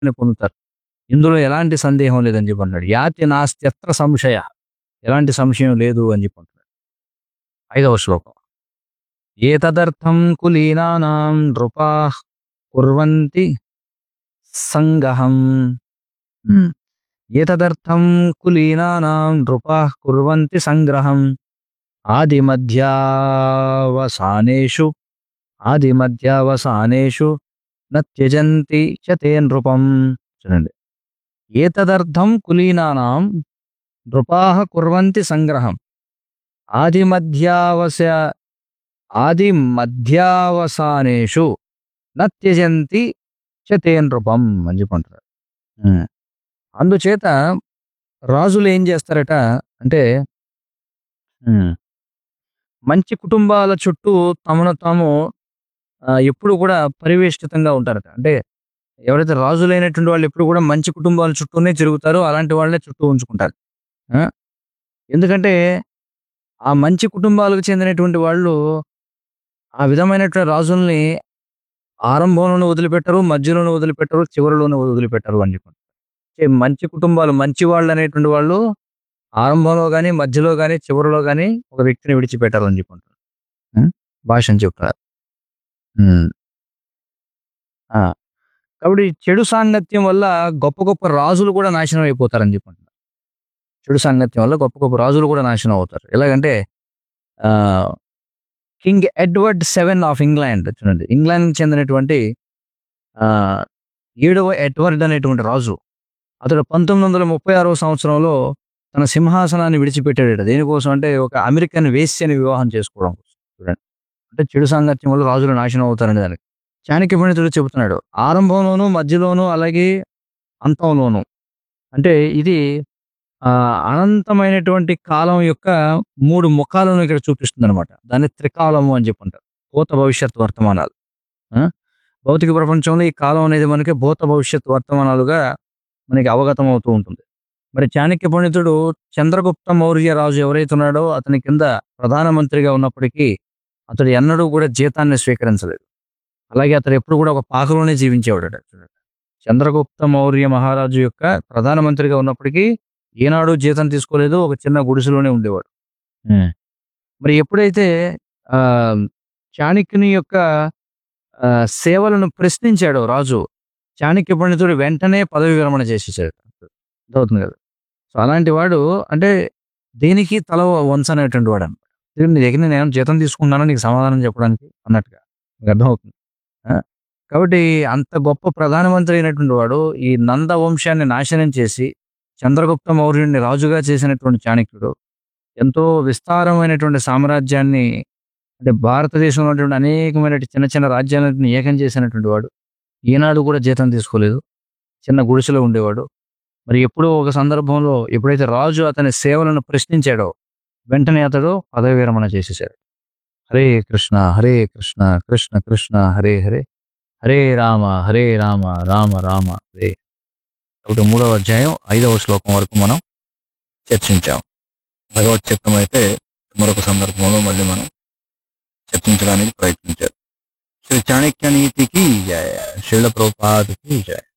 మోక్షాన్ని పొందుతారు ఇందులో ఎలాంటి సందేహం లేదని చెప్పి అంటున్నాడు యాతి నాస్త్యత్ర సంశయ ఎలాంటి సంశయం లేదు అని చెప్పి అంటున్నాడు ఐదవ శ్లోకం ఏతదర్థం కులీనానాం నృపా కుర్వంతి సంగహం ఏతదర్థం కులీనానాం నృపా కుర్వంతి సంగ్రహం ఆదిమధ్యావసానేషు ఆదిమధ్యావసానేషు న త్యజంతి చ తే నృపం చూడండి ఏతదర్థం కులీనానాం నృపాః కుర్వంతి సంగ్రహం ఆదిమధ్యావస ఆదిమధ్యావసానేషు న త్యజంతి చ తే నృపం అని చెప్పి అంటారు ఉమ్. అందుచేత రాజులు ఏం చేస్తారట అంటే ఉమ్, మంచి కుటుంబాల చుట్టూ తమను తాము ఆ, ఎప్పుడు కూడా పరివేష్టితంగా ఉంటారట అంటే ఎవరైతే రాజులైనటువంటి వాళ్ళు ఎప్పుడు కూడా మంచి కుటుంబాల చుట్టూనే తిరుగుతారో అలాంటి వాళ్ళే చుట్టూ ఉంచుకుంటారు ఆ? ఎందుకంటే ఆ మంచి కుటుంబాలకు చెందినటువంటి వాళ్ళు ఆ విధమైనటువంటి రాజుల్ని ఆరంభంలోనూ వదిలిపెట్టరు మధ్యలోనూ వదిలిపెట్టరు చివరిలోనూ వదిలిపెట్టరు అని చెప్పి అంటే మంచి కుటుంబాలు మంచి వాళ్ళు అనేటువంటి వాళ్ళు ఆరంభంలో కానీ మధ్యలో కానీ చివరిలో కానీ ఒక వ్యక్తిని విడిచిపెట్టారు అని చెప్పుకుంటారు భాష అని చెప్తారు ఉమ్. ఆ. కాబట్టి చెడు సాంగత్యం వల్ల గొప్ప గొప్ప రాజులు కూడా నాశనం అయిపోతారని చెప్పుకుంటున్నారు చెడు సాంగత్యం వల్ల గొప్ప గొప్ప రాజులు కూడా నాశనం అవుతారు ఎలాగంటే ఆ, King Edward seven of England చూడండి ఇంగ్లాండ్కి చెందినటువంటి ఆ, ఏడవ ఎడ్వర్డ్ అనేటువంటి రాజు అతడు పంతొమ్మిది వందల ముప్పై ఆరవ సంవత్సరంలో తన సింహాసనాన్ని విడిచిపెట్టాడు దేనికోసం అంటే ఒక అమెరికన్ వేశ్యని వివాహం చేసుకోవడం కోసం చూడండి అంటే చెడు సాంగత్యం వల్ల రాజులు నాశనం అవుతారని దానికి చాణక్య పండితుడు చెబుతున్నాడు ఆరంభంలోనూ మధ్యలోనూ అలాగే అంతంలోనూ అంటే ఇది ఆ, అనంతమైనటువంటి కాలం యొక్క మూడు ముఖాలను ఇక్కడ చూపిస్తుంది అనమాట దాన్ని త్రికాలము అని చెప్పుంటారు భూత భవిష్యత్ వర్తమానాలు ఆ? భౌతిక ప్రపంచంలో ఈ కాలం అనేది మనకి భూత భవిష్యత్ వర్తమానాలుగా మనకి అవగతం అవుతూ ఉంటుంది మరి చాణక్య పండితుడు చంద్రగుప్త మౌర్య రాజు ఎవరైతే ఉన్నాడో అతని కింద ప్రధానమంత్రిగా ఉన్నప్పటికీ అతడు ఎన్నడూ కూడా జీతాన్ని స్వీకరించలేదు అలాగే అతడు ఎప్పుడు కూడా ఒక పాకలోనే జీవించేవాడు చూడండి చంద్రగుప్త మౌర్య మహారాజు యొక్క ప్రధానమంత్రిగా ఉన్నప్పటికీ ఏనాడు జీతం తీసుకోలేదు ఒక చిన్న గుడిసెలోనే ఉండేవాడు మరి ఎప్పుడైతే ఆ చాణక్యుని యొక్క ఆ, సేవలను ప్రశ్నించాడో రాజు చాణక్య పండితుడు వెంటనే పదవి విరమణ చేసేసాడు అర్థమవుతుంది కదా సో అలాంటి వాడు అంటే దేనికి తల వంచనేటువంటి వాడు అనమాట నీ దగ్గర నేను జీతం తీసుకున్నాను నీకు సమాధానం చెప్పడానికి అన్నట్టుగా మీకు అర్థమవుతుంది ఆ? కాబట్టి అంత గొప్ప ప్రధానమంత్రి అయినటువంటి వాడు ఈ నంద వంశాన్ని నాశనం చేసి చంద్రగుప్త మౌర్యుడిని రాజుగా చేసినటువంటి చాణక్యుడు ఎంతో విస్తారమైనటువంటి సామ్రాజ్యాన్ని అంటే భారతదేశంలో ఉన్నటువంటి అనేకమైన చిన్న చిన్న రాజ్యాలను ఏకం చేసినటువంటి వాడు ఈనాడు కూడా జీతం తీసుకోలేదు చిన్న గుడిసెలో ఉండేవాడు మరి ఎప్పుడో ఒక సందర్భంలో ఎప్పుడైతే రాజు అతని సేవలను ప్రశ్నించాడో వెంటనే అతడు పదవి విరమణ చేసేసాడు హరే కృష్ణ హరే కృష్ణ కృష్ణ కృష్ణ హరే హరే హరే రామ హరే రామ రామ రామ హరే కాబట్టి మూడవ అధ్యాయం ఐదవ శ్లోకం వరకు మనం చర్చించాం భగవత్ చిత్తం అయితే మరొక సందర్భంలో మళ్ళీ మనం చర్చించడానికి ప్రయత్నించారు శ్రీ చాణక్య నీతికి జయ శిల ప్రభుపాదకి జయ